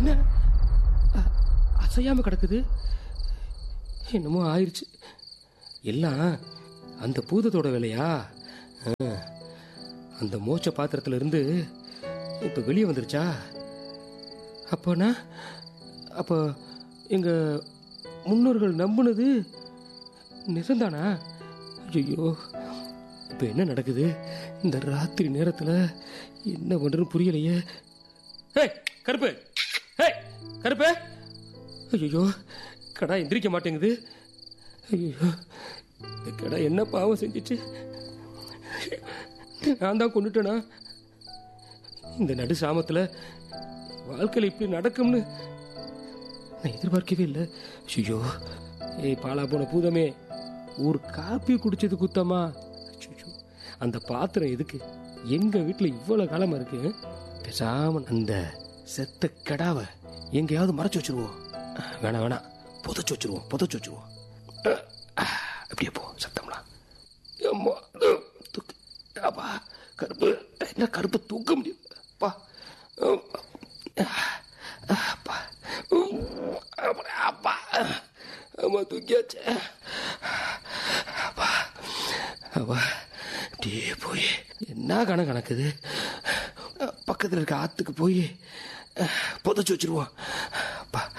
என்ன அ, அசையாம கிடக்குது என்னமோ ஆயிடுச்சு எல்லாம் அந்த பூதத்தோட வேலையா ஆ, அந்த மோட்ச பாத்திரத்துல இருந்து இப்ப வெளியே வந்துருச்சா அப்போனா அப்போ எங்க முன்னோர்கள் நம்புனது நிஜம்தானா ஐயோ இப்போ என்ன நடக்குது இந்த ராத்திரி நேரத்தில் என்ன பண்றதுன்னு புரியலையே ஏய் கருப்பு ஏய் கருப்பு ஐயோ கடா எந்திரிக்க மாட்டேங்குது ஐயோ இந்த கடா என்ன பாவம் செஞ்சுச்சு நான் தான் கொண்டுட்டேனா இந்த நடு சாமத்தில் வாழ்க்கையில் இப்படி நடக்கும்னு நான் எதிர்பார்க்கவே இல்லை ஐயோ ஏய் பாலா போன பூதமே ஒரு காப்பி குடிச்சது குத்தமா ஐயோ அந்த பாத்திரம் எதுக்கு எங்க வீட்டுல இவ்வளவு காலமா இருக்கு பேசாம அந்த செத்த கடாவை எங்கேயாவது மறைச்சு வச்சிருவோம் வேணாம் வேணாம் புதைச்சு வச்சிருவோம் புதைச்சு வச்சிருவோம் அப்படியே போ சத்தம்லாம் அம்மா, தூக்கு. அப்பா கருப்பு என்ன கருப்பு தூக்க முடியும் அப்பா அப்பா அப்பா அப்பா அம்மா தூக்கியாச்சு அப்பா அப்பா அப்படியே போய் என்ன கணக்கு கணக்குது பக்கத்தில் இருக்க ஆத்துக்கு போய் புதைச்சு வச்சிருவோம் அப்பா